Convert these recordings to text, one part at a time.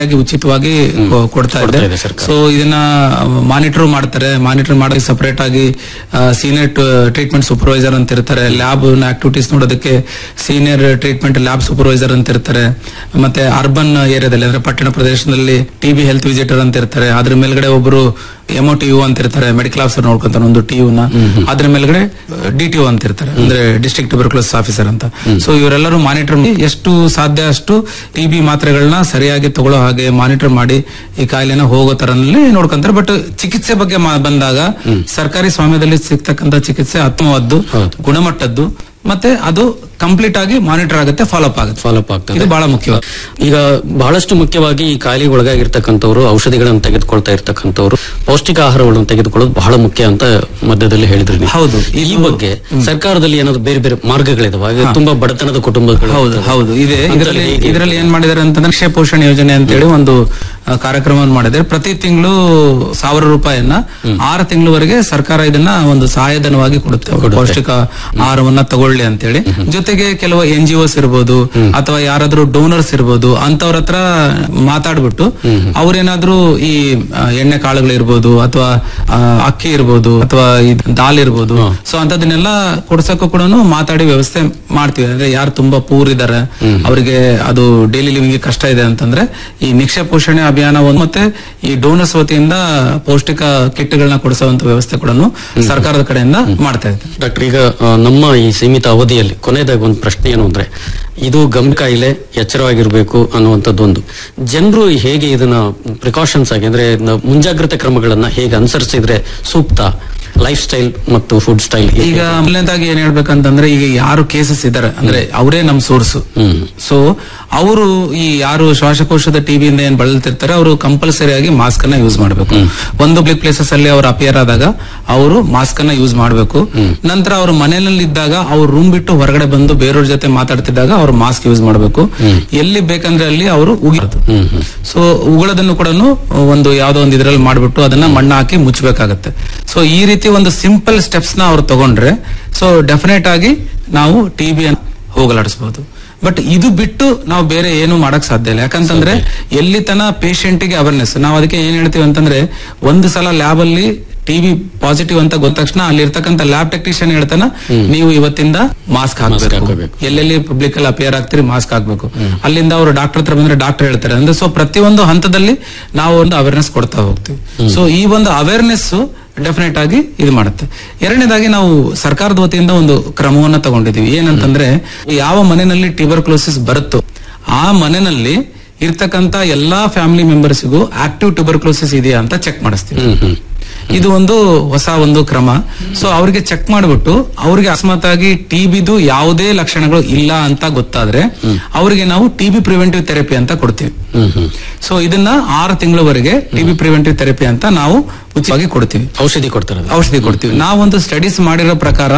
ಆಗಿ ಉಚಿತವಾಗಿ ಕೊ- ಕೊಡ್ತಾ ಇದೆ ಕೊಡ್ತಾ ಇದೆ ಸರ್ಕಾರ. ಸೊ ಇದನ್ನ ಮಾನಿಟರ್ ಮಾಡ್ತಾರೆ ಮಾನಿಟರ್ ಮಾಡಿ ಸಪರೇಟ್ ಆಗಿ ಸೀನಿಯರ್ ಟ್ರೀಟ್ಮೆಂಟ್ ಸೂಪರ್ವೈಸರ್ ಅಂತ ಇರ್ತಾರೆ ಲ್ಯಾಬ್ ಆಕ್ಟಿವಿಟೀಸ್ ನೋಡೋದಕ್ಕೆ ಸೀನಿಯರ್ ಟ್ರೀಟ್ಮೆಂಟ್ ಲ್ಯಾಬ್ ಸೂಪರ್ವೈಸರ್ ಅಂತ ಇರ್ತಾರೆ ಮತ್ತೆ ಅರ್ಬನ್ ಏರಿಯಾದಲ್ಲಿ ಅಂದ್ರೆ ಪಟ್ಟಣ ಪ್ರದೇಶದಲ್ಲಿ ಟಿಬಿ ಹೆಲ್ತ್ ವಿಸಿಟರ್ ಅಂತ ಇರ್ತಾರೆ ಅದ್ರ ಮೇಲ್ಗಡೆ ಒಬ್ರು ಎಮೋ ಟಿ ಯು ಅಂತ ಇರ್ತಾರೆ ಮೆಡಿಕಲ್ ಆಫೀಸರ್ ನೋಡ್ಕೊಂತಾರೆ ಒಂದು ಟಿ ನ ಅದ್ರ ಮೇಲ್ಗಡೆ ಡಿ ಟಿ ಅಂತ ಇರ್ತಾರೆ ಅಂದ್ರೆ ಡಿಸ್ಟ್ರಿಕ್ಟ್ ಟ್ಯೂಬರ್ಕ್ಯುಲೋಸಿಸ್ ಆಫೀಸರ್ ಅಂತ ಸೊ ಇವರೆಲ್ಲರೂ ಮಾನಿಟರ್ ಎಷ್ಟು ಸಾಧ್ಯ ಅಷ್ಟು ಟಿಬಿ ಮಾತ್ರೆಗಳನ್ನ ಸರಿಯಾಗಿ ತಗೊಳ್ಳೋ ಹಾಗೆ ಮಾನಿಟರ್ ಮಾಡಿ ಈ ಕಾಯಿಲೆನ ಹೋಗೋ ತರನಲ್ಲಿ ನೋಡ್ಕೊಂತಾರೆ ಬಟ್ ಚಿಕಿತ್ಸೆ ಬಗ್ಗೆ ಮಾ- ಬಂದಾಗ ಸರ್ಕಾರಿ ಸ್ವಾಮ್ಯದಲ್ಲಿ ಸಿಗ್ತಕ್ಕಂತ ಚಿಕಿತ್ಸೆ ಉತ್ತಮವಾದ್ದು ಹೌದು. ಗುಣಮಟ್ಟದ್ದು ಮತ್ತೆ ಅದು ಕಂಪ್ಲೀಟ್ ಆಗಿ ಮಾನಿಟರ್ ಆಗುತ್ತೆ ಫಾಲೋ ಅಪ್ ಆಗುತ್ತೆ ಫಾಲೋ ಅಪ್ ಆಗ್ತದೆ ಇದು ಬಹಳ ಮುಖ್ಯವಾದ ಈಗ ಬಹಳಷ್ಟು ಮುಖ್ಯವಾಗಿ ಈ ಕಾಯಿಲೆಗೆ ಒಳಗಾಗಿರ್ತಕ್ಕಂಥವ್ರು ಔಷಧಿಗಳನ್ನು ತೆಗೆದುಕೊಳ್ತಾ ಇರ್ತಕ್ಕಂಥವ್ರು ಪೌಷ್ಟಿಕ ಆಹಾರಗಳನ್ನು ತೆಗೆದುಕೊಳ್ಳೋದು ಬಹಳ ಮುಖ್ಯ ಅಂತ ಮಧ್ಯದಲ್ಲಿ ಹೇಳಿದ್ರಿ ನೀವು. ಹೌದು. ಈ ಇದು- ಬಗ್ಗೆ ಸರ್ಕಾರದಲ್ಲಿ ಏನಾದ್ರು ಬೇರೆ ಬೇರೆ ಮಾರ್ಗಗಳಿದಾವೆ ಹಾಗೆ ತುಂಬಾ ಬಡತನದ ಕುಟುಂಬಗಳು ಹೌದು ಹೌದು ಇದೆ ಅಂತಲ್ಲಿ ಇದರಲ್ಲಿ ಹೇಗೆ? ಇದರಲ್ಲಿ ಏನ್ ಮಾಡಿದಾರೆ ಅಂತಂದ್ರೆ ಕ್ಷಯ ಪೋಷಣ ಯೋಜನೆ ಅಂತೇಳಿ ಒಂದು ಆ, ಕಾರ್ಯಕ್ರಮವನ್ನು ಮಾಡಿದ್ದಾರೆ ಪ್ರತಿ ತಿಂಗಳು ಸಾವಿರ ರೂಪಾಯಿಯನ್ನ ಆರು ತಿಂಗಳವರೆಗೆ ಸರ್ಕಾರ ಇದನ್ನ ಒಂದು ಸಹಾಯಧನವಾಗಿ ಕೊಡುತ್ತೆ ಅವ್ರು ಪೌಷ್ಟಿಕ ಆಹಾರವನ್ನ ತಗೊಳ್ಳಿ ಅಂತೇಳಿ ಜೊತೆಗೆ ಕೆಲವು ಎನ್ ಜಿ ಒಸ್ ಇರ್ಬೋದು ಅಥವಾ ಯಾರಾದ್ರೂ ಡೋನರ್ಸ್ ಇರ್ಬೋದು ಅಂತವ್ರ ಹತ್ರ ಮಾತಾಡ್ಬಿಟ್ಟು ಅವ್ರೇನಾದ್ರೂ ಈ ಆ, ಎಣ್ಣೆ ಕಾಳುಗಳಿರ್ಬೋದು ಅಥವಾ ಆ, ಅಕ್ಕಿ ಇರ್ಬೋದು ಅಥವಾ ಈ ದಾಲ್ ಇರ್ಬೋದು ಸೊ ಅಂತದನ್ನೆಲ್ಲ ಕೊಡ್ಸಕ್ಕೂ ಕೂಡ ಮಾತಾಡಿ ವ್ಯವಸ್ಥೆ ಮಾಡ್ತೀವಿ ಅಂದ್ರೆ ಯಾರು ತುಂಬಾ ಪೂರ್ ಇದಾರೆ ಅವರಿಗೆ ಅದು ಡೈಲಿ ಲಿವಿಂಗ್ ಕಷ್ಟ ಇದೆ ಅಂತಂದ್ರೆ ಈ ನಿಕ್ಷಯ ಪೋಷಣೆ ಅಭಿಯಾನ ಒಂದು ಮತ್ತೆ ಈ ಡೋನರ್ಸ್ ವತಿಯಿಂದ ಪೌಷ್ಟಿಕ ಕಿಟ್ಗಳನ್ನ ಕೊಡಿಸುವಂತ ವ್ಯವಸ್ಥೆ ಕೂಡ ಸರ್ಕಾರದ ಕಡೆಯಿಂದ ಮಾಡ್ತಾ ಇದೆ ಡಾಕ್ಟರ್ ಈಗ ಆ, ನಮ್ಮ ಈ ಸೀಮಿತ ಅವಧಿಯಲ್ಲಿ ಕೊನೆಯದಾಗಿ ಒಂದು ಪ್ರಶ್ನೆ ಏನು ಅಂದ್ರೆ ಇದು ಗಮ್ ಕಾಯಿಲೆ ಎಚ್ಚರವಾಗಿರ್ಬೇಕು ಅನ್ನುವಂಥದ್ದೊಂದು ಜನರು ಹೇಗೆ ಇದನ್ನ ಪ್ರಿಕಾಷನ್ಸ್ ಆಗಿ ಅಂದ್ರೆ ಇದನ್ನ ಮುಂಜಾಗ್ರತೆ ಕ್ರಮಗಳನ್ನ ಹೇಗೆ ಅನುಸರಿಸಿದ್ರೆ ಸೂಕ್ತ ಲೈಫ್ ಸ್ಟೈಲ್ ಮತ್ತು ಫುಡ್ ಸ್ಟೈಲ್ ಈಗ ಮೊದಲನೇದಾಗಿ ಏನ್ ಹೇಳ್ಬೇಕಂತಂದ್ರೆ ಈಗ ಯಾರು ಕೇಸಸ್ ಇದಾರೆ ಅಂದ್ರೆ ಅವರೇ ನಮ್ ಸೋರ್ಸ್ ಹ್ಮ್ ಸೊ ಅವರು ಈ ಯಾರು ಶ್ವಾಸಕೋಶದ ಟಿಬಿಯಿಂದ ಏನ್ ಬಳಲ್ತಿರ್ತಾರೆ ಅವರು ಕಂಪಲ್ಸರಿ ಆಗಿ ಮಾಸ್ಕ್ ಅನ್ನ ಯೂಸ್ ಮಾಡಬೇಕು ಒಂದು ಪಬ್ಲಿಕ್ ಪ್ಲೇಸಸ್ ಅಲ್ಲಿ ಅವರು ಅಪಿಯರ್ ಆದಾಗ ಅವರು ಮಾಸ್ಕ್ ಅನ್ನ ಯೂಸ್ ಮಾಡಬೇಕು ನಂತರ ಅವರು ಮನೆಯಲ್ಲಿ ಇದ್ದಾಗ ಅವ್ರು ರೂಮ್ ಬಿಟ್ಟು ಹೊರಗಡೆ ಬಂದು ಬೇರೆಯವ್ರ ಜೊತೆ ಮಾತಾಡ್ತಿದ್ದಾಗ ಅವ್ರು ಮಾಸ್ಕ್ ಯೂಸ್ ಮಾಡಬೇಕು ಎಲ್ಲಿ ಬೇಕಂದ್ರೆ ಅಲ್ಲಿ ಅವರು ಉಗಿರೋದು ಹ್ಮ್ ಹ್ಮ್ ಸೊ ಉಗುಳೋದನ್ನು ಕೂಡ ಒಂದು ಯಾವ್ದೋ ಒಂದು ಇದ್ರಲ್ಲಿ ಮಾಡ್ಬಿಟ್ಟು ಅದನ್ನ ಮಣ್ಣು ಹಾಕಿ ಮುಚ್ಚಬೇಕಾಗತ್ತೆ ಸೊ ಈ ರೀತಿ ಒಂದು ಸಿಂಪಲ್ ಸ್ಟೆಪ್ಸ್ ನ ಅವ್ರು ತಗೊಂಡ್ರೆ ಸೊ ಡೆಫಿನೆಟ್ ಆಗಿ ನಾವು ಟಿಬಿ ಹೋಗಲಾಡಿಸಬಹುದು ಬಟ್ ಇದು ಬಿಟ್ಟು ನಾವು ಬೇರೆ ಏನು ಮಾಡಕ್ ಸಾಧ್ಯ ಇಲ್ಲ ಯಾಕಂತಂದ್ರೆ ಎಲ್ಲಿ ತನ patient ಗೆ ಅವೇರ್ನೆಸ್ ನಾವು ಅದಕ್ಕೆ ಏನ್ ಹೇಳ್ತೀವಿ ಅಂತಂದ್ರೆ ಒಂದು ಸಲ ಲ್ಯಾಬ್ ಅಲ್ಲಿ ಟಿವಿ ಪಾಸಿಟಿವ್ ಅಂತ ಗೊತ್ತ ತಕ್ಷಣ ಅಲ್ಲಿ ಇರ್ತಕ್ಕಂಥ ಲ್ಯಾಬ್ ಟೆಕ್ನಿಷಿಯನ್ ಹೇಳ್ತಾನ ನೀವು ಇವತ್ತಿಂದ ಮಾಸ್ಕ್ ಹಾಕಬೇಕು ಹಾಕ್ಬೇಕು. ಎಲ್ಲೆಲ್ಲಿ ಪಬ್ಲಿಕ್ ಅಲ್ಲಿ ಅಪಿಯರ್ ಆಗ್ತೀರಿ ಮಾಸ್ಕ್ ಹಾಕ್ಬೇಕು ಅಲ್ಲಿಂದ ಅವರು ಡಾಕ್ಟರ್ ಹತ್ರ ಬಂದ್ರೆ ಡಾಕ್ಟರ್ ಹೇಳ್ತಾರೆ ಅಂದ್ರೆ ಸೊ ಪ್ರತಿಯೊಂದು ಹಂತದಲ್ಲಿ ನಾವು ಒಂದು ಅವೇರ್ನೆಸ್ ಕೊಡ್ತಾ ಹೋಗ್ತೀವಿ ಸೊ ಈ ಒಂದು ಅವೇರ್ನೆಸ್ ಡೆಫಿನೆಟ್ ಆಗಿ ಇದು ಮಾಡುತ್ತೆ ಎರಡನೇದಾಗಿ ನಾವು ಸರ್ಕಾರದ ವತಿಯಿಂದ ಒಂದು ಕ್ರಮವನ್ನ ತಗೊಂಡಿದೀವಿ ಏನಂತಂದ್ರೆ ಯಾವ ಮನೆಯಲ್ಲಿ ಟ್ಯೂಬರ್ಕ್ಲೋಸಿಸ್ ಬರುತ್ತೋ ಆ ಮನೆಯಲ್ಲಿ ಇರ್ತಕ್ಕಂತ ಎಲ್ಲಾ ಫ್ಯಾಮಿಲಿ ಮೆಂಬರ್ಸ್ಗೂ ಆಕ್ಟಿವ್ ಟ್ಯೂಬರ್ಕ್ಲೋಸಿಸ್ ಇದೆಯಾ ಅಂತ ಚೆಕ್ ಮಾಡಿಸ್ತೀವಿ ಹ್ಮ್ ಹ್ಮ್ ಇದು ಒಂದು ಹೊಸ ಒಂದು ಕ್ರಮ ಸೊ ಅವರಿಗೆ ಚೆಕ್ ಮಾಡಿಬಿಟ್ಟು ಅವ್ರಿಗೆ ಅಕಸ್ಮಾತ್ ಆಗಿ ಟಿಬಿದು ಯಾವುದೇ ಲಕ್ಷಣಗಳು ಇಲ್ಲ ಅಂತ ಗೊತ್ತಾದ್ರೆ ಅವರಿಗೆ ನಾವು ಟಿಬಿ ಪ್ರಿವೆಂಟಿವ್ ಥೆರಪಿ ಅಂತ ಕೊಡ್ತೀವಿ ಹ್ಮ್ ಹ್ಮ್ ಸೊ ಇದನ್ನ ಆರು ತಿಂಗಳವರೆಗೆ ಟಿಬಿ ಪ್ರಿವೆಂಟಿವ್ ಥೆರಪಿ ಅಂತ ನಾವು ಉಚಿತವಾಗಿ ಕೊಡ್ತೀವಿ ಔಷಧಿ ಕೊಡ್ತಾರೆ ಔಷಧಿ ಕೊಡ್ತೀವಿ ನಾವೊಂದು ಸ್ಟಡೀಸ್ ಮಾಡಿರೋ ಪ್ರಕಾರ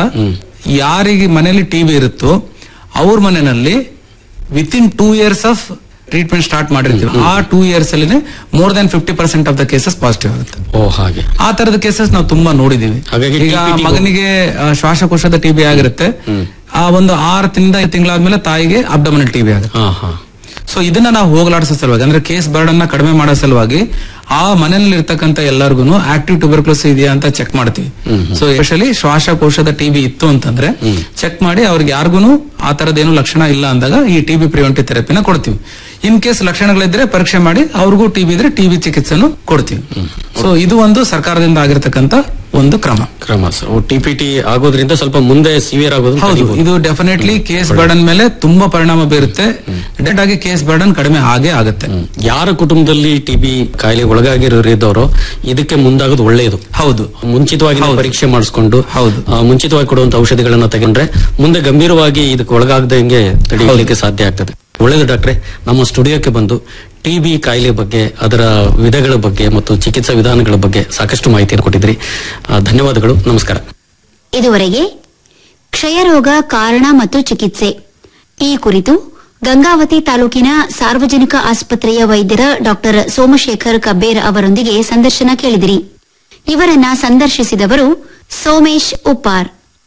ಯಾರಿಗೆ ಮನೆಯಲ್ಲಿ ಟಿಬಿ ಇರುತ್ತೋ ಅವ್ರ ಮನೆಯಲ್ಲಿ within two years of treatment start ಮಾಡಿರ್ತೀವಿ ಆ ಟೂ ಇಯರ್ಸ್ ಅಲ್ಲಿ more than fifty percent of the cases positive ಆಗುತ್ತೆ ಓ ಹಾಗೆ ಆ ತರದ ಕೇಸಸ್ ನಾವು ತುಂಬಾ ನೋಡಿದೀವಿ ಹಾಗಾಗಿ ಈಗ TB ಗೂ- ಮಗನಿಗೆ ಆ, ಶ್ವಾಸಕೋಶದ ಟಿಬಿ ಆಗಿರುತ್ತೆ ಆ ಒಂದು ಆರು ತಿಂಗಳ ತಿಂಗಳಾದ್ಮೇಲೆ ತಾಯಿಗೆ ಅಬ್ಡಮನಲ್ ಟಿಬಿ ಆಗುತ್ತೆ ಹಾ ಹಾ ಸೊ ಇದನ್ನ ನಾವು ಹೋಗಲಾಡಿಸೋ ಸಲುವಾಗಿ ಅಂದ್ರೆ ಕೇಸ್ ಬರ್ಡನ್ ನ ಕಡಿಮೆ ಮಾಡೋ ಸಲುವಾಗಿ ಆ ಮನೆಯಲ್ಲಿ ಇರ್ತಕ್ಕಂಥ ಎಲ್ಲರಿಗೂ ಆಕ್ಟಿವ್ ಟ್ಯೂಬರ್ಕ್ಲೋಸ್ ಇದೆಯಾ ಅಂತ ಚೆಕ್ ಮಾಡ್ತೀವಿ ಸೊ ಎಸ್ಪೆಷಲಿ ಶ್ವಾಸಕೋಶದ ಟಿಬಿ ಇತ್ತು ಅಂತಂದ್ರೆ ಚೆಕ್ ಮಾಡಿ ಅವ್ರಿಗೆ ಯಾರಿಗೂ ಆ ತರದೇನು ಲಕ್ಷಣ ಇಲ್ಲ ಅಂದಾಗ ಈ ಟಿಬಿ ಪ್ರಿವೆಂಟಿವ್ ಥೆರಪಿನ ಕೊಡ್ತೀವಿ ಇನ್ ಕೇಸ್ ಲಕ್ಷಣಗಳಿದ್ರೆ ಪರೀಕ್ಷೆ ಮಾಡಿ ಅವ್ರಿಗೂ ಟಿಬಿ ಇದ್ರೆ ಟಿಬಿ ಚಿಕಿತ್ಸೆನು ಕೊಡ್ತೀವಿ ಸೊ ಇದು ಒಂದು ಸರ್ಕಾರದಿಂದ ಆಗಿರ್ತಕ್ಕಂಥ ಒಂದು ಕ್ರಮ ಕ್ರಮ ಸರ್ ಟಿ ಪಿ ಟಿ ಆಗೋದ್ರಿಂದ ಸ್ವಲ್ಪ ಮುಂದೆ ಸಿವಿಯರ್ ಆಗೋದು ಹೌದು ಇದು ಡೆಫಿನೆಟ್ಲಿ ಕೇಸ್ ಬರ್ಡನ್ ಮೇಲೆ ತುಂಬಾ ಪರಿಣಾಮ ಬೀರುತ್ತೆ ಡೆಟ್ ಆಗಿ ಕೇಸ್ ಬರ್ಡನ್ ಕಡಿಮೆ ಆಗೇ ಆಗುತ್ತೆ ಯಾರ ಕುಟುಂಬದಲ್ಲಿ ಟಿಬಿ ಕಾಯಿಲೆ ಒಳಗಾಗಿರೋರಿದ್ದವರು ಇದಕ್ಕೆ ಮುಂದಾಗೋದು ಒಳ್ಳೆಯದು ಹೌದು ಮುಂಚಿತವಾಗಿ ನಾವು ಪರೀಕ್ಷೆ ಮಾಡಿಸ್ಕೊಂಡು ಹೌದು. ಆ, ಮುಂಚಿತವಾಗಿ ಕೊಡುವಂತ ಔಷಧಿಗಳನ್ನ ತಗೊಂಡ್ರೆ ಮುಂದೆ ಗಂಭೀರವಾಗಿ ಇದಕ್ಕೆ ಒಳಗಾಗದಂಗೆ ತಡೆಯಲಿಕ್ಕೆ ಸಾಧ್ಯ ಆಗ್ತದೆ ಒಳ್ಳೆಯದು ಡಾಕ್ಟ್ರೆ ನಮ್ಮ ಸ್ಟುಡಿಯೋಕ್ಕೆ ಬಂದು ಟಿಬಿ ಕಾಯಿಲೆ ಬಗ್ಗೆ ಅದರ ವಿಧಗಳ ಬಗ್ಗೆ ಮತ್ತು ಚಿಕಿತ್ಸಾ ವಿಧಾನಗಳ ಬಗ್ಗೆ ಸಾಕಷ್ಟು ಮಾಹಿತಿಯನ್ನು ಕೊಟ್ಟಿದ್ರಿ ಆ, ಧನ್ಯವಾದಗಳು ನಮಸ್ಕಾರ ಇದುವರೆಗೆ ಕ್ಷಯರೋಗ ಕಾರಣ ಮತ್ತು ಚಿಕಿತ್ಸೆ ಈ ಕುರಿತು ಗಂಗಾವತಿ ತಾಲೂಕಿನ ಸಾರ್ವಜನಿಕ ಆಸ್ಪತ್ರೆಯ ವೈದ್ಯರ ಡಾಕ್ಟರ್ ಸೋಮಶೇಖರ್ ಕಬ್ಬೇರ್ ಅವರೊಂದಿಗೆ ಸಂದರ್ಶನ ಕೇಳಿದಿರಿ ಇವರನ್ನ ಸಂದರ್ಶಿಸಿದವರು ಸೋಮೇಶ್ ಉಪ್ಪಾರ್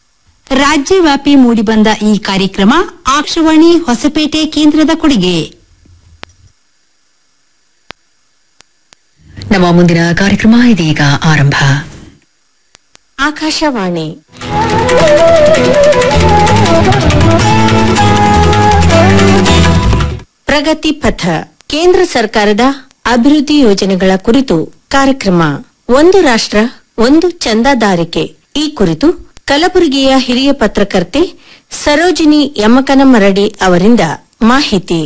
ರಾಜ್ಯವ್ಯಾಪಿ ಮೂಡಿಬಂದ ಈ ಕಾರ್ಯಕ್ರಮ ಆಕಾಶವಾಣಿ ಹೊಸಪೇಟೆ ಕೇಂದ್ರದ ಕೊಡುಗೆ ನಮ್ಮ ಮುಂದಿನ ಕಾರ್ಯಕ್ರಮ ಇದೀಗ ಆರಂಭ ಆಕಾಶವಾಣಿ ಪ್ರಗತಿ ಪಥ ಕೇಂದ್ರ ಸರ್ಕಾರದ ಅಭಿವೃದ್ಧಿ ಯೋಜನೆಗಳ ಕುರಿತು ಕಾರ್ಯಕ್ರಮ ಒಂದು ರಾಷ್ಟ್ರ ಒಂದು ಚಂದಾದಾರಿಕೆ ಈ ಕುರಿತು ಕಲಬುರಗಿಯ ಹಿರಿಯ ಪತ್ರಕರ್ತೆ ಸರೋಜಿನಿ ಯಮಕನಮರಡಿ ಅವರಿಂದ ಮಾಹಿತಿ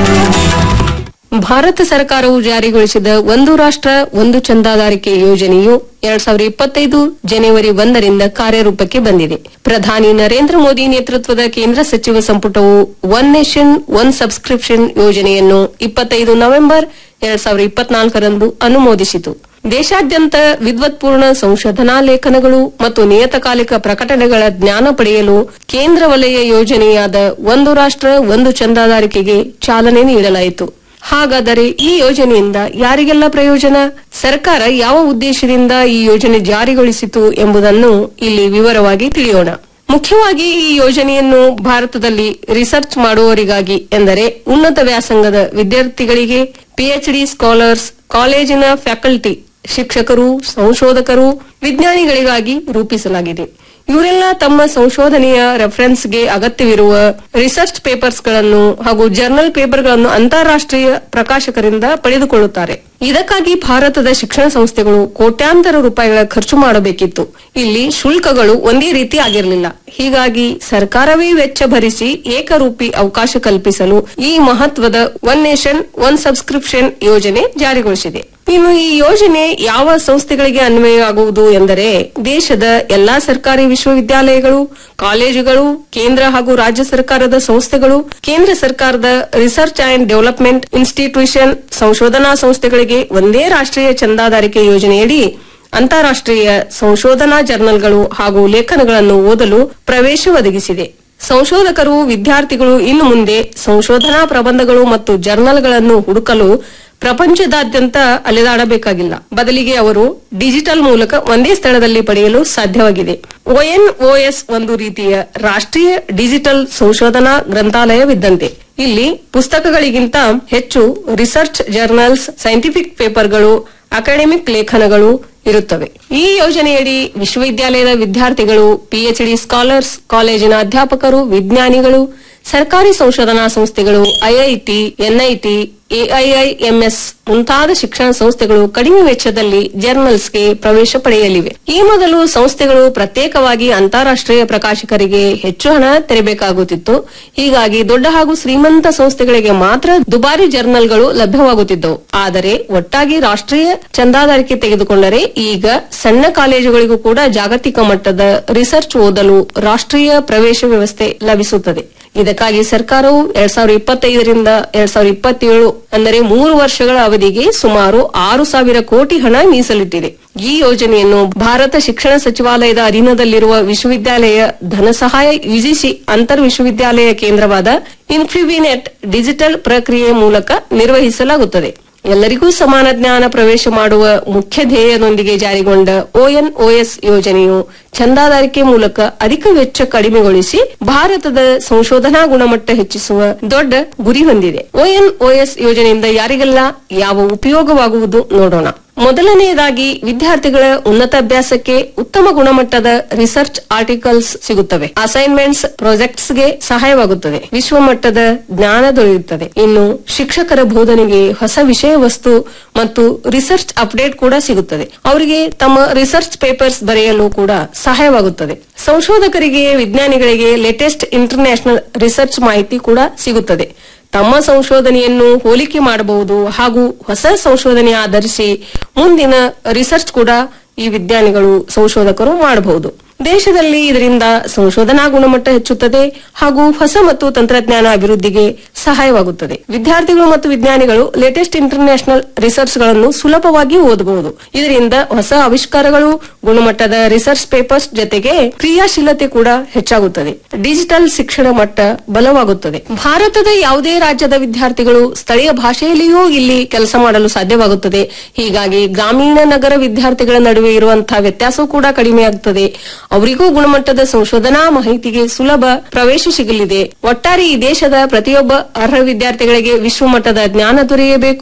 ಭಾರತ ಸರ್ಕಾರವು ಜಾರಿಗೊಳಿಸಿದ ಒಂದು ರಾಷ್ಟ್ರ ಒಂದು ಚಂದಾದಾರಿಕೆ ಯೋಜನೆಯು ಎರಡ್ ಸಾವಿರದ ಇಪ್ಪತ್ತೈದು ಜನವರಿ ಒಂದರಿಂದ ಕಾರ್ಯರೂಪಕ್ಕೆ ಬಂದಿದೆ ಪ್ರಧಾನಿ ನರೇಂದ್ರ ಮೋದಿ ನೇತೃತ್ವದ ಕೇಂದ್ರ ಸಚಿವ ಸಂಪುಟವು ಒನ್ ನೇಷನ್ ಒನ್ ಸಬ್ಸ್ಕ್ರಿಪ್ಷನ್ ಯೋಜನೆಯನ್ನು ಇಪ್ಪತ್ತೈದು ನವೆಂಬರ್ ಎರಡ್ ಸಾವಿರದ ಇಪ್ಪತ್ನಾಲ್ಕರಂದು ಅನುಮೋದಿಸಿತು ದೇಶಾದ್ಯಂತ ವಿದ್ವತ್ಪೂರ್ಣ ಸಂಶೋಧನಾ ಲೇಖನಗಳು ಮತ್ತು ನಿಯತಕಾಲಿಕ ಪ್ರಕಟಣೆಗಳ ಜ್ಞಾನ ಪಡೆಯಲು ಕೇಂದ್ರ ವಲಯ ಯೋಜನೆಯಾದ ಒಂದು ರಾಷ್ಟ್ರ ಒಂದು ಚಂದಾದಾರಿಕೆಗೆ ಚಾಲನೆ ನೀಡಲಾಯಿತು ಹಾಗಾದರೆ ಈ ಯೋಜನೆಯಿಂದ ಯಾರಿಗೆಲ್ಲ ಪ್ರಯೋಜನ ಸರ್ಕಾರ ಯಾವ ಉದ್ದೇಶದಿಂದ ಈ ಯೋಜನೆ ಜಾರಿಗೊಳಿಸಿತು ಎಂಬುದನ್ನು ಇಲ್ಲಿ ವಿವರವಾಗಿ ತಿಳಿಯೋಣ ಮುಖ್ಯವಾಗಿ ಈ ಯೋಜನೆಯನ್ನು ಭಾರತದಲ್ಲಿ ರಿಸರ್ಚ್ ಮಾಡುವವರಿಗಾಗಿ ಎಂದರೆ ಉನ್ನತ ವ್ಯಾಸಂಗದ ವಿದ್ಯಾರ್ಥಿಗಳಿಗೆ ಪಿಎಚ್ಡಿ ಸ್ಕಾಲರ್ಸ್ ಕಾಲೇಜಿನ ಫ್ಯಾಕಲ್ಟಿ ಶಿಕ್ಷಕರು ಸಂಶೋಧಕರು ವಿಜ್ಞಾನಿಗಳಿಗಾಗಿ ರೂಪಿಸಲಾಗಿದೆ ಇವರೆಲ್ಲ ತಮ್ಮ ಸಂಶೋಧನೆಯ ರೆಫರೆನ್ಸ್ಗೆ ಅಗತ್ಯವಿರುವ ರಿಸರ್ಚ್ ಪೇಪರ್ಸ್ ಗಳನ್ನು ಹಾಗೂ ಜರ್ನಲ್ ಪೇಪರ್ಗಳನ್ನು ಅಂತಾರಾಷ್ಟ್ರೀಯ ಪ್ರಕಾಶಕರಿಂದ ಪಡೆದುಕೊಳ್ಳುತ್ತಾರೆ ಇದಕ್ಕಾಗಿ ಭಾರತದ ಶಿಕ್ಷಣ ಸಂಸ್ಥೆಗಳು ಕೋಟ್ಯಾಂತರ ರೂಪಾಯಿಗಳ ಖರ್ಚು ಮಾಡಬೇಕಿತ್ತು ಇಲ್ಲಿ ಶುಲ್ಕಗಳು ಒಂದೇ ರೀತಿ ಆಗಿರಲಿಲ್ಲ ಹೀಗಾಗಿ ಸರ್ಕಾರವೇ ವೆಚ್ಚ ಭರಿಸಿ ಏಕರೂಪಿ ಅವಕಾಶ ಕಲ್ಪಿಸಲು ಈ ಮಹತ್ವದ ಒನ್ ನೇಷನ್ ಒನ್ ಸಬ್ಸ್ಕ್ರಿಪ್ಷನ್ ಯೋಜನೆ ಜಾರಿಗೊಳಿಸಿದೆ ಇನ್ನು ಈ ಯೋಜನೆ ಯಾವ ಸಂಸ್ಥೆಗಳಿಗೆ ಅನ್ವಯವಾಗುವುದು ಎಂದರೆ ದೇಶದ ಎಲ್ಲಾ ಸರ್ಕಾರಿ ವಿಶ್ವವಿದ್ಯಾಲಯಗಳು ಕಾಲೇಜುಗಳು ಕೇಂದ್ರ ಹಾಗೂ ರಾಜ್ಯ ಸರ್ಕಾರದ ಸಂಸ್ಥೆಗಳು ಕೇಂದ್ರ ಸರ್ಕಾರದ ರಿಸರ್ಚ್ ಅಂಡ್ ಡೆವಲಪ್ಮೆಂಟ್ ಇನ್ಸ್ಟಿಟ್ಯೂಷನ್ ಸಂಶೋಧನಾ ಸಂಸ್ಥೆಗಳಿಗೆ ಒಂದೇ ರಾಷ್ಟ್ರೀಯ ಚಂದಾದಾರಿಕೆ ಯೋಜನೆಯಡಿ ಅಂತಾರಾಷ್ಟ್ರೀಯ ಸಂಶೋಧನಾ ಜರ್ನಲ್ಗಳು ಹಾಗೂ ಲೇಖನಗಳನ್ನು ಓದಲು ಪ್ರವೇಶ ಒದಗಿಸಿದೆ ಸಂಶೋಧಕರು ವಿದ್ಯಾರ್ಥಿಗಳು ಇನ್ನು ಮುಂದೆ ಸಂಶೋಧನಾ ಪ್ರಬಂಧಗಳು ಮತ್ತು ಜರ್ನಲ್ಗಳನ್ನು ಹುಡುಕಲು ಪ್ರಪಂಚದಾದ್ಯಂತ ಅಲೆದಾಡಬೇಕಾಗಿಲ್ಲ ಬದಲಿಗೆ ಅವರು ಡಿಜಿಟಲ್ ಮೂಲಕ ಒಂದೇ ಸ್ಥಳದಲ್ಲಿ ಪಡೆಯಲು ಸಾಧ್ಯವಾಗಿದೆ ಒಎನ್ಒಎಸ್ ಒಂದು ರೀತಿಯ ರಾಷ್ಟ್ರೀಯ ಡಿಜಿಟಲ್ ಸಂಶೋಧನಾ ಗ್ರಂಥಾಲಯವಿದ್ದಂತೆ ಇಲ್ಲಿ ಪುಸ್ತಕಗಳಿಗಿಂತ ಹೆಚ್ಚು ರಿಸರ್ಚ್ ಜರ್ನಲ್ಸ್ ಸೈಂಟಿಫಿಕ್ ಪೇಪರ್ಗಳು ಅಕಾಡೆಮಿಕ್ ಲೇಖನಗಳು ಇರುತ್ತವೆ ಈ ಯೋಜನೆಯಡಿ ವಿಶ್ವವಿದ್ಯಾಲಯದ ವಿದ್ಯಾರ್ಥಿಗಳು ಪಿಎಚ್ಡಿ ಸ್ಕಾಲರ್ಸ್ ಕಾಲೇಜಿನ ಅಧ್ಯಾಪಕರು ವಿಜ್ಞಾನಿಗಳು ಸರ್ಕಾರಿ ಸಂಶೋಧನಾ ಸಂಸ್ಥೆಗಳು ಐಐಟಿ ಎನ್ಐಟಿ ಎಐಐಎಂಎಸ್ ಮುಂತಾದ ಶಿಕ್ಷಣ ಸಂಸ್ಥೆಗಳು ಕಡಿಮೆ ವೆಚ್ಚದಲ್ಲಿ ಜರ್ನಲ್ಸ್ಗೆ ಪ್ರವೇಶ ಪಡೆಯಲಿವೆ ಈ ಮೊದಲು ಸಂಸ್ಥೆಗಳು ಪ್ರತ್ಯೇಕವಾಗಿ ಅಂತಾರಾಷ್ಟ್ರೀಯ ಪ್ರಕಾಶಕರಿಗೆ ಹೆಚ್ಚು ಹಣ ತೆರಬೇಕಾಗುತ್ತಿತ್ತು ಹೀಗಾಗಿ ದೊಡ್ಡ ಹಾಗೂ ಶ್ರೀಮಂತ ಸಂಸ್ಥೆಗಳಿಗೆ ಮಾತ್ರ ದುಬಾರಿ ಜರ್ನಲ್ಗಳು ಲಭ್ಯವಾಗುತ್ತಿದ್ದವು ಆದರೆ ಒಟ್ಟಾಗಿ ರಾಷ್ಟ್ರೀಯ ಚಂದಾದಾರಿಕೆ ತೆಗೆದುಕೊಂಡರೆ ಈಗ ಸಣ್ಣ ಕಾಲೇಜುಗಳಿಗೂ ಕೂಡ ಜಾಗತಿಕ ಮಟ್ಟದ ರಿಸರ್ಚ್ ಓದಲು ರಾಷ್ಟ್ರೀಯ ಪ್ರವೇಶ ವ್ಯವಸ್ಥೆ ಲಭಿಸುತ್ತದೆ ಇದಕ್ಕಾಗಿ ಸರ್ಕಾರವು ಎರಡ್ ಸಾವಿರದ ಇಪ್ಪತ್ತೈದರಿಂದ ಎರಡ್ ಸಾವಿರದ ಇಪ್ಪತ್ತೇಳು ಅಂದರೆ ಮೂರು ವರ್ಷಗಳ ಅವಧಿಗೆ ಸುಮಾರು ಆರು ಸಾವಿರ ಕೋಟಿ ಹಣ ಮೀಸಲಿಟ್ಟಿದೆ ಈ ಯೋಜನೆಯನ್ನು ಭಾರತ ಶಿಕ್ಷಣ ಸಚಿವಾಲಯದ ಅಧೀನದಲ್ಲಿರುವ ವಿಶ್ವವಿದ್ಯಾಲಯ ಧನಸಹಾಯ ಯುಜಿಸಿ ಅಂತರ್ ವಿಶ್ವವಿದ್ಯಾಲಯ ಕೇಂದ್ರವಾದ ಇನ್ಫ್ಲಿಬಿನೆಟ್ ಡಿಜಿಟಲ್ ಪ್ರಕ್ರಿಯೆ ಮೂಲಕ ನಿರ್ವಹಿಸಲಾಗುತ್ತದೆ ಎಲ್ಲರಿಗೂ ಸಮಾನ ಜ್ಞಾನ ಪ್ರವೇಶ ಮಾಡುವ ಮುಖ್ಯ ಧ್ಯೇಯದೊಂದಿಗೆ ಜಾರಿಗೊಂಡ ಒಎನ್ಒಎಸ್ ಯೋಜನೆಯು ಚಂದಾದಾರಿಕೆ ಮೂಲಕ ಅಧಿಕ ವೆಚ್ಚ ಕಡಿಮೆಗೊಳಿಸಿ ಭಾರತದ ಸಂಶೋಧನಾ ಗುಣಮಟ್ಟ ಹೆಚ್ಚಿಸುವ ದೊಡ್ಡ ಗುರಿ ಹೊಂದಿದೆ ಒಎನ್ಒಎಸ್ ಯೋಜನೆಯಿಂದ ಯಾರಿಗೆಲ್ಲ ಯಾವ ಉಪಯೋಗವಾಗುವುದು ನೋಡೋಣ ಮೊದಲನೆಯದಾಗಿ ವಿದ್ಯಾರ್ಥಿಗಳ ಉನ್ನತ ಅಭ್ಯಾಸಕ್ಕೆ ಉತ್ತಮ ಗುಣಮಟ್ಟದ ರಿಸರ್ಚ್ ಆರ್ಟಿಕಲ್ಸ್ ಸಿಗುತ್ತವೆ ಅಸೈನ್ಮೆಂಟ್ಸ್ ಪ್ರಾಜೆಕ್ಟ್ಸ್ಗೆ ಸಹಾಯವಾಗುತ್ತದೆ ವಿಶ್ವಮಟ್ಟದ ಜ್ಞಾನ ದೊರೆಯುತ್ತದೆ ಇನ್ನು ಶಿಕ್ಷಕರ ಬೋಧನೆಗೆ ಹೊಸ ವಿಷಯ ವಸ್ತು ಮತ್ತು ರಿಸರ್ಚ್ ಅಪ್ಡೇಟ್ ಕೂಡ ಸಿಗುತ್ತದೆ ಅವರಿಗೆ ತಮ್ಮ ರಿಸರ್ಚ್ ಪೇಪರ್ಸ್ ಬರೆಯಲು ಕೂಡ ಸಹಾಯವಾಗುತ್ತದೆ ಸಂಶೋಧಕರಿಗೆ ವಿಜ್ಞಾನಿಗಳಿಗೆ ಲೇಟೆಸ್ಟ್ ಇಂಟರ್ನ್ಯಾಷನಲ್ ರಿಸರ್ಚ್ ಮಾಹಿತಿ ಕೂಡ ಸಿಗುತ್ತದೆ ತಮ್ಮ ಸಂಶೋಧನೆಯನ್ನು ಹೋಲಿಕೆ ಮಾಡಬಹುದು ಹಾಗೂ ಹೊಸ ಸಂಶೋಧನೆ ಆಧರಿಸಿ ಮುಂದಿನ ರಿಸರ್ಚ್ ಕೂಡ ಈ ವಿಜ್ಞಾನಿಗಳು ಸಂಶೋಧಕರು ಮಾಡಬಹುದು ದೇಶದಲ್ಲಿ ಇದರಿಂದ ಸಂಶೋಧನಾ ಗುಣಮಟ್ಟ ಹೆಚ್ಚುತ್ತದೆ ಹಾಗೂ ಹೊಸ ಮತ್ತು ತಂತ್ರಜ್ಞಾನ ಅಭಿವೃದ್ಧಿಗೆ ಸಹಾಯವಾಗುತ್ತದೆ ವಿದ್ಯಾರ್ಥಿಗಳು ಮತ್ತು ವಿಜ್ಞಾನಿಗಳು ಲೇಟೆಸ್ಟ್ ಇಂಟರ್ನ್ಯಾಷನಲ್ ರಿಸರ್ಚ್ ಗಳನ್ನು ಸುಲಭವಾಗಿ ಓದಬಹುದು ಇದರಿಂದ ಹೊಸ ಆವಿಷ್ಕಾರಗಳು ಗುಣಮಟ್ಟದ ರಿಸರ್ಚ್ ಪೇಪರ್ಸ್ ಜೊತೆಗೆ ಕ್ರಿಯಾಶೀಲತೆ ಕೂಡ ಹೆಚ್ಚಾಗುತ್ತದೆ ಡಿಜಿಟಲ್ ಶಿಕ್ಷಣ ಮಟ್ಟ ಬಲವಾಗುತ್ತದೆ ಭಾರತದ ಯಾವುದೇ ರಾಜ್ಯದ ವಿದ್ಯಾರ್ಥಿಗಳು ಸ್ಥಳೀಯ ಭಾಷೆಯಲ್ಲಿಯೂ ಇಲ್ಲಿ ಕೆಲಸ ಮಾಡಲು ಸಾಧ್ಯವಾಗುತ್ತದೆ ಹೀಗಾಗಿ ಗ್ರಾಮೀಣ ನಗರ ವಿದ್ಯಾರ್ಥಿಗಳ ನಡುವೆ ಇರುವಂತಹ ವ್ಯತ್ಯಾಸವೂ ಕೂಡ ಕಡಿಮೆಯಾಗುತ್ತದೆ ಅವರಿಗೂ ಗುಣಮಟ್ಟದ ಸಂಶೋಧನಾ ಮಾಹಿತಿಗೆ ಸುಲಭ ಪ್ರವೇಶ ಸಿಗಲಿದೆ ಒಟ್ಟಾರೆ ಈ ದೇಶದ ಪ್ರತಿಯೊಬ್ಬ ಅರ್ಹ ವಿದ್ಯಾರ್ಥಿಗಳಿಗೆ ವಿಶ್ವಮಟ್ಟದ ಜ್ಞಾನ ದೊರೆಯಬೇಕು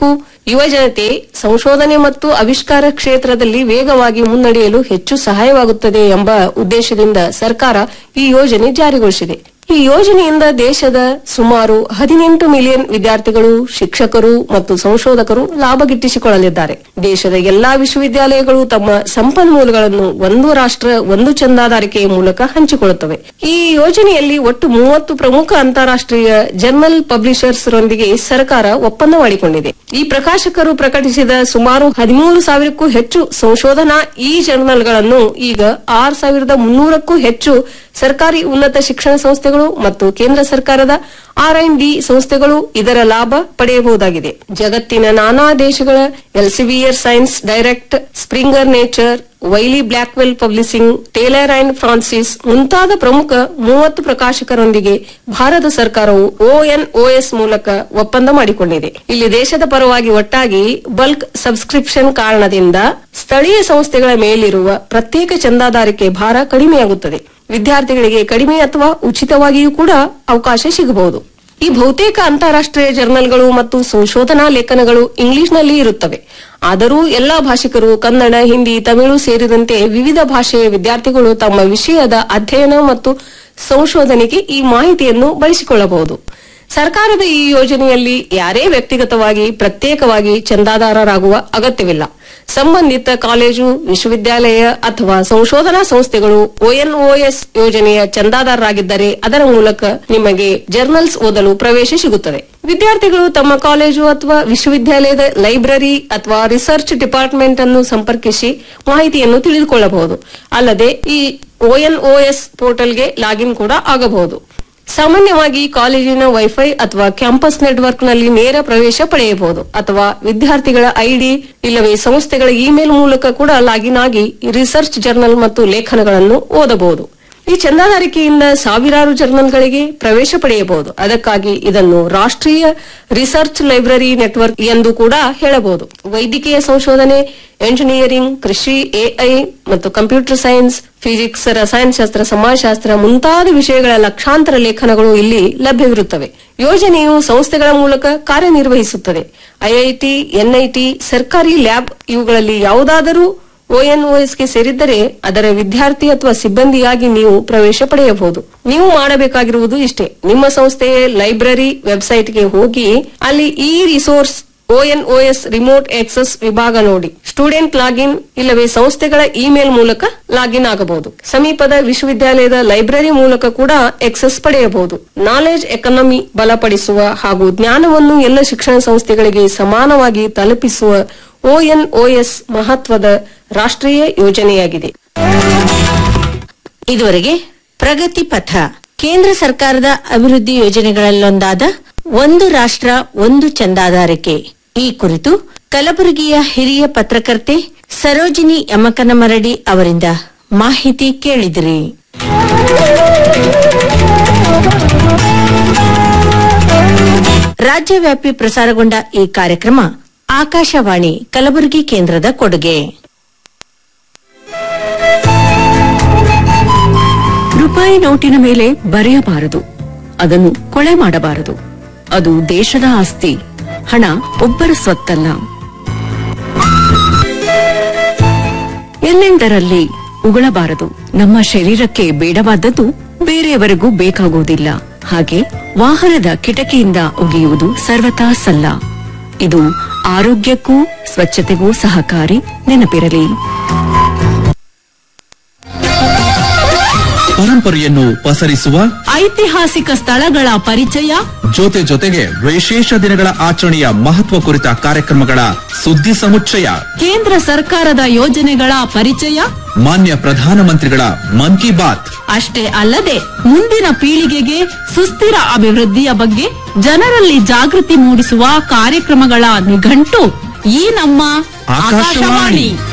ಯುವಜನತೆ ಸಂಶೋಧನೆ ಮತ್ತು ಆವಿಷ್ಕಾರ ಕ್ಷೇತ್ರದಲ್ಲಿ ವೇಗವಾಗಿ ಮುನ್ನಡೆಯಲು ಹೆಚ್ಚು ಸಹಾಯವಾಗುತ್ತದೆ ಎಂಬ ಉದ್ದೇಶದಿಂದ ಸರ್ಕಾರ ಈ ಯೋಜನೆ ಜಾರಿಗೊಳಿಸಿದೆ ಈ ಯೋಜನೆಯಿಂದ ದೇಶದ ಸುಮಾರು ಹದಿನೆಂಟು ಮಿಲಿಯನ್ ವಿದ್ಯಾರ್ಥಿಗಳು ಶಿಕ್ಷಕರು ಮತ್ತು ಸಂಶೋಧಕರು ಲಾಭ ಗಿಟ್ಟಿಸಿಕೊಳ್ಳಲಿದ್ದಾರೆ ದೇಶದ ಎಲ್ಲಾ ವಿಶ್ವವಿದ್ಯಾಲಯಗಳು ತಮ್ಮ ಸಂಪನ್ಮೂಲಗಳನ್ನು ಒಂದು ರಾಷ್ಟ್ರ ಒಂದು ಚಂದಾದಾರಿಕೆಯ ಮೂಲಕ ಹಂಚಿಕೊಳ್ಳುತ್ತವೆ ಈ ಯೋಜನೆಯಲ್ಲಿ ಒಟ್ಟು ಮೂವತ್ತು ಪ್ರಮುಖ ಅಂತಾರಾಷ್ಟ್ರೀಯ ಜರ್ನಲ್ ಪಬ್ಲಿಷರ್ಸ್ ರೊಂದಿಗೆ ಸರ್ಕಾರ ಒಪ್ಪಂದ ಮಾಡಿಕೊಂಡಿದೆ ಈ ಪ್ರಕಾಶಕರು ಪ್ರಕಟಿಸಿದ ಸುಮಾರು ಹದಿಮೂರು ಸಾವಿರಕ್ಕೂ ಹೆಚ್ಚು ಸಂಶೋಧನಾ ಈ ಜರ್ನಲ್ಗಳನ್ನು ಈಗ ಆರು ಸಾವಿರದ ಮುನ್ನೂರಕ್ಕೂ ಹೆಚ್ಚು ಸರ್ಕಾರಿ ಉನ್ನತ ಶಿಕ್ಷಣ ಸಂಸ್ಥೆಗಳು ಮತ್ತು ಕೇಂದ್ರ ಸರ್ಕಾರದ ಆರ್ ಡಿ ಸಂಸ್ಥೆಗಳು ಇದರ ಲಾಭ ಪಡೆಯಬಹುದಾಗಿದೆ ಜಗತ್ತಿನ ನಾನಾ ದೇಶಗಳ Elsevier Science Direct Springer Nature Wiley Blackwell publishing Taylor and Francis ಮುಂತಾದ ಪ್ರಮುಖ ಮೂವತ್ತು ಪ್ರಕಾಶಕರೊಂದಿಗೆ ಭಾರತ ಸರ್ಕಾರವು ಓಎನ್ಒಎಸ್ ಮೂಲಕ ಒಪ್ಪಂದ ಮಾಡಿಕೊಂಡಿದೆ ಇಲ್ಲಿ ದೇಶದ ಪರವಾಗಿ ಒಟ್ಟಾಗಿ ಬಲ್ಕ್ ಸಬ್ಸ್ಕ್ರಿಪ್ಷನ್ ಕಾರಣದಿಂದ ಸ್ಥಳೀಯ ಸಂಸ್ಥೆಗಳ ಮೇಲಿರುವ ಪ್ರತ್ಯೇಕ ಚಂದಾದಾರಿಕೆ ಭಾರ ಕಡಿಮೆಯಾಗುತ್ತದೆ ವಿದ್ಯಾರ್ಥಿಗಳಿಗೆ ಕಡಿಮೆ ಅಥವಾ ಉಚಿತವಾಗಿಯೂ ಕೂಡ ಅವಕಾಶ ಸಿಗಬಹುದು ಈ ಬಹುತೇಕ ಅಂತಾರಾಷ್ಟ್ರೀಯ ಜರ್ನಲ್ಗಳು ಮತ್ತು ಸಂಶೋಧನಾ ಲೇಖನಗಳು ಇಂಗ್ಲಿಷ್ನಲ್ಲಿ ಇರುತ್ತವೆ ಆದರೂ ಎಲ್ಲಾ ಭಾಷಿಕರು ಕನ್ನಡ ಹಿಂದಿ ತಮಿಳು ಸೇರಿದಂತೆ ವಿವಿಧ ಭಾಷೆಯ ವಿದ್ಯಾರ್ಥಿಗಳು ತಮ್ಮ ವಿಷಯದ ಅಧ್ಯಯನ ಮತ್ತು ಸಂಶೋಧನೆಗೆ ಈ ಮಾಹಿತಿಯನ್ನು ಬಳಸಿಕೊಳ್ಳಬಹುದು ಸರ್ಕಾರದ ಈ ಯೋಜನೆಯಲ್ಲಿ ಯಾರೇ ವ್ಯಕ್ತಿಗತವಾಗಿ ಪ್ರತ್ಯೇಕವಾಗಿ ಚಂದಾದಾರರಾಗುವ ಅಗತ್ಯವಿಲ್ಲ ಸಂಬಂಧಿತ ಕಾಲೇಜು ವಿಶ್ವವಿದ್ಯಾಲಯ ಅಥವಾ ಸಂಶೋಧನಾ ಸಂಸ್ಥೆಗಳು ಒಎನ್ಒಎಸ್ ಯೋಜನೆಯ ಚಂದಾದಾರರಾಗಿದ್ದರೆ ಅದರ ಮೂಲಕ ನಿಮಗೆ ಜರ್ನಲ್ಸ್ ಓದಲು ಪ್ರವೇಶ ಸಿಗುತ್ತದೆ ವಿದ್ಯಾರ್ಥಿಗಳು ತಮ್ಮ ಕಾಲೇಜು ಅಥವಾ ವಿಶ್ವವಿದ್ಯಾಲಯದ ಲೈಬ್ರರಿ ಅಥವಾ ರಿಸರ್ಚ್ ಡಿಪಾರ್ಟ್ಮೆಂಟ್ ಅನ್ನು ಸಂಪರ್ಕಿಸಿ ಮಾಹಿತಿಯನ್ನು ತಿಳಿದುಕೊಳ್ಳಬಹುದು ಅಲ್ಲದೆ ಈ ಒಎನ್ಒಎಸ್ ಪೋರ್ಟಲ್ಗೆ ಲಾಗಿನ್ ಕೂಡ ಆಗಬಹುದು ಸಾಮಾನ್ಯವಾಗಿ ಕಾಲೇಜಿನ ವೈಫೈ ಅಥವಾ ಕ್ಯಾಂಪಸ್ ನೆಟ್ವರ್ಕ್ ನಲ್ಲಿ ನೇರ ಪ್ರವೇಶ ಪಡೆಯಬಹುದು ಅಥವಾ ವಿದ್ಯಾರ್ಥಿಗಳ ಐಡಿ ಇಲ್ಲವೇ ಸಂಸ್ಥೆಗಳ ಇಮೇಲ್ ಮೂಲಕ ಕೂಡ ಲಾಗಿನ್ ಆಗಿ ರಿಸರ್ಚ್ ಜರ್ನಲ್ ಮತ್ತು ಲೇಖನಗಳನ್ನು ಓದಬಹುದು ಈ ಚಂದಾದಾರಿಕೆಯಿಂದ ಸಾವಿರಾರು ಜರ್ನಲ್ಗಳಿಗೆ ಪ್ರವೇಶ ಪಡೆಯಬಹುದು ಅದಕ್ಕಾಗಿ ಇದನ್ನು ರಾಷ್ಟ್ರೀಯ ರಿಸರ್ಚ್ ಲೈಬ್ರರಿ ನೆಟ್ವರ್ಕ್ ಎಂದು ಕೂಡ ಹೇಳಬಹುದು ವೈದ್ಯಕೀಯ ಸಂಶೋಧನೆ ಎಂಜಿನಿಯರಿಂಗ್ ಕೃಷಿ ಎಐ ಮತ್ತು ಕಂಪ್ಯೂಟರ್ ಸೈನ್ಸ್ ಫಿಸಿಕ್ಸ್ ರಸಾಯನಶಾಸ್ತ್ರ ಸಮಾಜಶಾಸ್ತ್ರ ಮುಂತಾದ ವಿಷಯಗಳ ಲಕ್ಷಾಂತರ ಲೇಖನಗಳು ಇಲ್ಲಿ ಲಭ್ಯವಿರುತ್ತವೆ ಯೋಜನೆಯು ಸಂಸ್ಥೆಗಳ ಮೂಲಕ ಕಾರ್ಯನಿರ್ವಹಿಸುತ್ತದೆ ಐಐಟಿ ಎನ್ಐಟಿ ಸರ್ಕಾರಿ ಲ್ಯಾಬ್ ಇವುಗಳಲ್ಲಿ ಯಾವುದಾದರೂ ಒಎನ್ಒಎಸ್ಗೆ ಸೇರಿದ್ದರೆ ಅದರ ವಿದ್ಯಾರ್ಥಿ ಅಥವಾ ಸಿಬ್ಬಂದಿಯಾಗಿ ನೀವು ಪ್ರವೇಶ ಪಡೆಯಬಹುದು ನೀವು ಮಾಡಬೇಕಾಗಿರುವುದು ಇಷ್ಟೇ ನಿಮ್ಮ ಸಂಸ್ಥೆಯ ಲೈಬ್ರರಿ ವೆಬ್ಸೈಟ್ಗೆ ಹೋಗಿ ಅಲ್ಲಿ ಈ ರಿಸೋರ್ಸ್ ಒಎನ್ಒಎಸ್ ರಿಮೋಟ್ ಆಕ್ಸೆಸ್ ವಿಭಾಗ ನೋಡಿ ಸ್ಟೂಡೆಂಟ್ ಲಾಗಿನ್ ಇಲ್ಲವೇ ಸಂಸ್ಥೆಗಳ ಇಮೇಲ್ ಮೂಲಕ ಲಾಗಿನ್ ಆಗಬಹುದು ಸಮೀಪದ ವಿಶ್ವವಿದ್ಯಾಲಯದ ಲೈಬ್ರರಿ ಮೂಲಕ ಕೂಡ ಆಕ್ಸೆಸ್ ಪಡೆಯಬಹುದು ನಾಲೆಜ್ ಎಕಾನಮಿ ಬಲಪಡಿಸುವ ಹಾಗೂ ಜ್ಞಾನವನ್ನು ಎಲ್ಲ ಶಿಕ್ಷಣ ಸಂಸ್ಥೆಗಳಿಗೆ ಸಮಾನವಾಗಿ ತಲುಪಿಸುವ ಒಎನ್ಒಎಸ್ ಮಹತ್ವದ ರಾಷ್ಟ್ರೀಯ ಯೋಜನೆಯಾಗಿದೆ ಇದುವರೆಗೆ ಪ್ರಗತಿ ಪಥ ಕೇಂದ್ರ ಸರ್ಕಾರದ ಅಭಿವೃದ್ಧಿ ಯೋಜನೆಗಳಲ್ಲೊಂದಾದ ಒಂದು ರಾಷ್ಟ್ರ ಒಂದು ಚಂದಾದಾರಿಕೆ ಈ ಕುರಿತು ಕಲಬುರಗಿಯ ಹಿರಿಯ ಪತ್ರಕರ್ತೆ ಸರೋಜಿನಿ ಯಮಕನಮರಡಿ ಅವರಿಂದ ಮಾಹಿತಿ ಕೇಳಿದಿರಿ ರಾಜ್ಯವ್ಯಾಪಿ ಪ್ರಸಾರಗೊಂಡ ಈ ಕಾರ್ಯಕ್ರಮ ಆಕಾಶವಾಣಿ ಕಲಬುರಗಿ ಕೇಂದ್ರದ ಕೊಡುಗೆ ರೂಪಾಯಿ ನೋಟಿನ ಮೇಲೆ ಬರೆಯಬಾರದು ಅದನ್ನು ಕೊಳೆ ಮಾಡಬಾರದು ಅದು ದೇಶದ ಆಸ್ತಿ ಹಣ ಒಬ್ಬರ ಸ್ವತ್ತಲ್ಲ ಎಲ್ಲೆಂದರಲ್ಲಿ ಉಗುಳಬಾರದು ನಮ್ಮ ಶರೀರಕ್ಕೆ ಬೇಡವಾದದ್ದು ಬೇರೆಯವರಿಗೂ ಬೇಕಾಗುವುದಿಲ್ಲ ಹಾಗೆ ವಾಹನದ ಕಿಟಕಿಯಿಂದ ಒಗೆಯುವುದು ಸರ್ವತಾ ಸಲ್ಲ ಇದು ಆರೋಗ್ಯಕ್ಕೂ ಸ್ವಚ್ಛತೆಗೂ ಸಹಕಾರಿ ನೆನಪಿರಲಿ ಪರಂಪರೆಯನ್ನು ಪಸರಿಸುವ ಐತಿಹಾಸಿಕ ಸ್ಥಳಗಳ ಪರಿಚಯ ಜೊತೆ ಜೊತೆಗೆ ವಿಶೇಷ ದಿನಗಳ ಆಚರಣೆಯ ಮಹತ್ವ ಕುರಿತ ಕಾರ್ಯಕ್ರಮಗಳ ಸುದ್ದಿ ಸಮುಚ್ಚಯ ಕೇಂದ್ರ ಸರ್ಕಾರದ ಯೋಜನೆಗಳ ಪರಿಚಯ ಮಾನ್ಯ ಪ್ರಧಾನಮಂತ್ರಿಗಳ ಮನ್ ಕಿ ಬಾತ್ ಅಷ್ಟೇ ಅಲ್ಲದೆ ಮುಂದಿನ ಪೀಳಿಗೆಗೆ ಸುಸ್ಥಿರ ಅಭಿವೃದ್ಧಿಯ ಬಗ್ಗೆ ಜನರಲ್ಲಿ ಜಾಗೃತಿ ಮೂಡಿಸುವ ಕಾರ್ಯಕ್ರಮಗಳ ನಿಘಂಟು ಈ ನಮ್ಮ ಆಕಾಶವಾಣಿ. ಆಕಾಶವಾಣಿ